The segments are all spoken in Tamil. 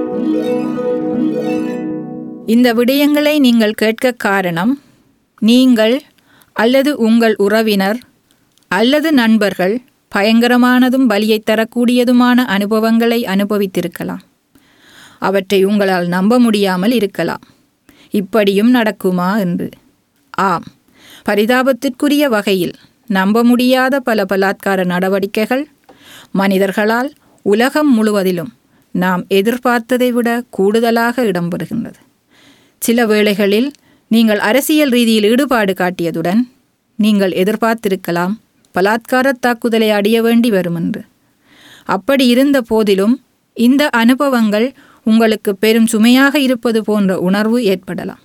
இந்த விடயங்களை நீங்கள் கேட்க காரணம் நீங்கள் அல்லது உங்கள் உறவினர் அல்லது நண்பர்கள் பயங்கரமானதும் வலியை தரக்கூடியதுமான அனுபவங்களை அனுபவித்திருக்கலாம் அவற்றை உங்களால் நம்ப முடியாமல் இருக்கலாம் இப்படியும் நடக்குமா என்று ஆம் பரிதாபத்திற்குரிய வகையில் நம்ப முடியாத பல பலாத்கார நடவடிக்கைகள் மனிதர்களால் உலகம் முழுவதிலும் நாம் எதிர்பார்த்ததை விட கூடுதலாக இடம்பெறுகின்றது சில வேளைகளில் நீங்கள் அரசியல் ரீதியில் ஈடுபாடு காட்டியதுடன் நீங்கள் எதிர்பார்த்திருக்கலாம் பலாத்கார தாக்குதலை அடைய வேண்டி வரும் என்று அப்படி இருந்த போதிலும் இந்த அனுபவங்கள் உங்களுக்கு பெரும் சுமையாக இருப்பது போன்ற உணர்வு ஏற்படலாம்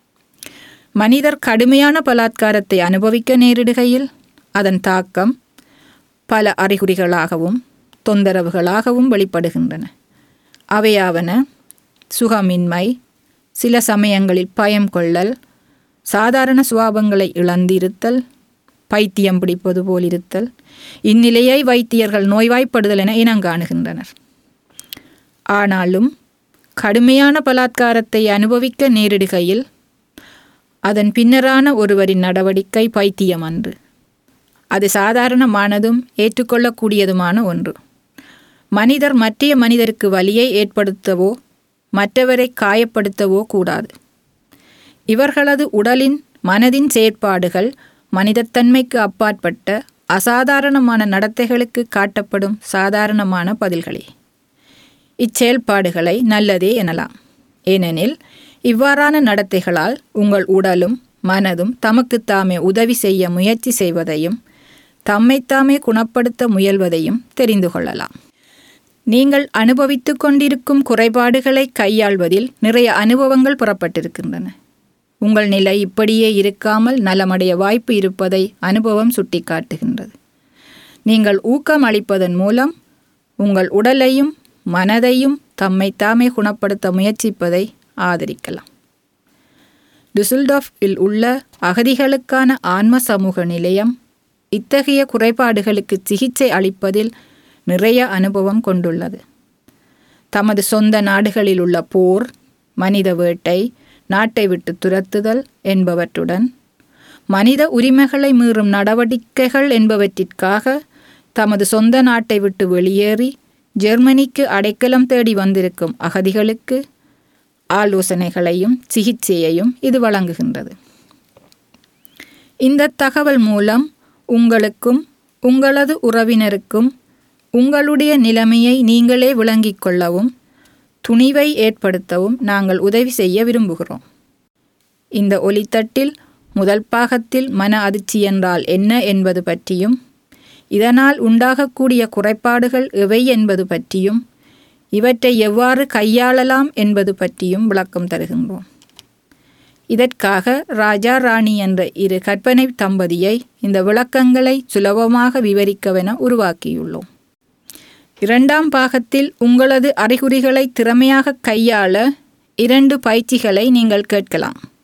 மனிதர் கடுமையான பலாத்காரத்தை அனுபவிக்க நேரிடுகையில் அதன் தாக்கம் பல அறிகுறிகளாகவும் தொந்தரவுகளாகவும் வெளிப்படுகின்றன அவையாவன சுகமின்மை சில சமயங்களில் பயம் கொள்ளல் சாதாரண சுவாபங்களை இழந்திருத்தல் பைத்தியம் பிடிப்பது போல் இருத்தல் இந்நிலையை வைத்தியர்கள் நோய்வாய்ப்படுதல் என இனங்காணுகின்றனர் ஆனாலும் கடுமையான பலாத்காரத்தை அனுபவிக்க நேரிடுகையில் அதன் பின்னரான ஒருவரின் நடவடிக்கை பைத்தியம் அன்று அது சாதாரணமானதும் ஏற்றுக்கொள்ளக்கூடியதுமான ஒன்று மனிதர் மற்றைய மனிதருக்கு வலியை ஏற்படுத்தவோ மற்றவரை காயப்படுத்தவோ கூடாது இவர்களது உடலின் மனதின் செயற்பாடுகள் மனிதத்தன்மைக்கு அப்பாற்பட்ட அசாதாரணமான நடத்தைகளுக்கு காட்டப்படும் சாதாரணமான பதில்களே இச்செயல்பாடுகளை நல்லதே எனலாம் ஏனெனில் இவ்வாறான நடத்தைகளால் உங்கள் உடலும் மனதும் தமக்குத்தாமே உதவி செய்ய முயற்சி செய்வதையும் தம்மைத்தாமே குணப்படுத்த முயல்வதையும் தெரிந்து கொள்ளலாம் நீங்கள் அனுபவித்து கொண்டிருக்கும் குறைபாடுகளை கையாள்வதில் நிறைய அனுபவங்கள் புறப்பட்டிருக்கின்றன உங்கள் நிலை இப்படியே இருக்காமல் நலமடைய வாய்ப்பு இருப்பதை அனுபவம் சுட்டிக்காட்டுகின்றது நீங்கள் ஊக்கம் அளிப்பதன் மூலம் உங்கள் உடலையும் மனதையும் தம்மைத்தாமே குணப்படுத்த முயற்சிப்பதை ஆதரிக்கலாம் டுசுல்டாஃபில் உள்ள அகதிகளுக்கான ஆன்ம சமூக நிலையம் இத்தகைய குறைபாடுகளுக்கு சிகிச்சை அளிப்பதில் நிறைய அனுபவம் கொண்டுள்ளது தமது சொந்த நாடுகளில் உள்ள போர் மனித வேட்டை நாட்டை விட்டு துரத்துதல் என்பவற்றுடன் மனித உரிமைகளை மீறும் நடவடிக்கைகள் என்பவற்றிற்காக தமது சொந்த நாட்டை விட்டு வெளியேறி ஜெர்மனிக்கு அடைக்கலம் தேடி வந்திருக்கும் அகதிகளுக்கு ஆலோசனைகளையும் சிகிச்சையையும் இது வழங்குகின்றது இந்த தகவல் மூலம் உங்களுக்கும் உங்களது உறவினருக்கும் உங்களுடைய நிலைமையை நீங்களே விளங்கிக் கொள்ளவும் துணிவை ஏற்படுத்தவும் நாங்கள் உதவி செய்ய விரும்புகிறோம் இந்த ஒலித்தட்டில் முதல் பாகத்தில் மன அதிர்ச்சி என்றால் என்ன என்பது பற்றியும் இதனால் உண்டாகக்கூடிய குறைபாடுகள் எவை என்பது பற்றியும் இவற்றை எவ்வாறு கையாளலாம் என்பது பற்றியும் விளக்கம் தருகின்றோம் இதற்காக ராஜா ராணி என்ற இரு கற்பனை தம்பதியை இந்த விளக்கங்களை சுலபமாக விவரிக்கவென உருவாக்கியுள்ளோம் இரண்டாம் பாகத்தில் உங்களது அறிகுறிகளை திறமையாக கையாள இரண்டு பயிற்சிகளை நீங்கள் கேட்கலாம்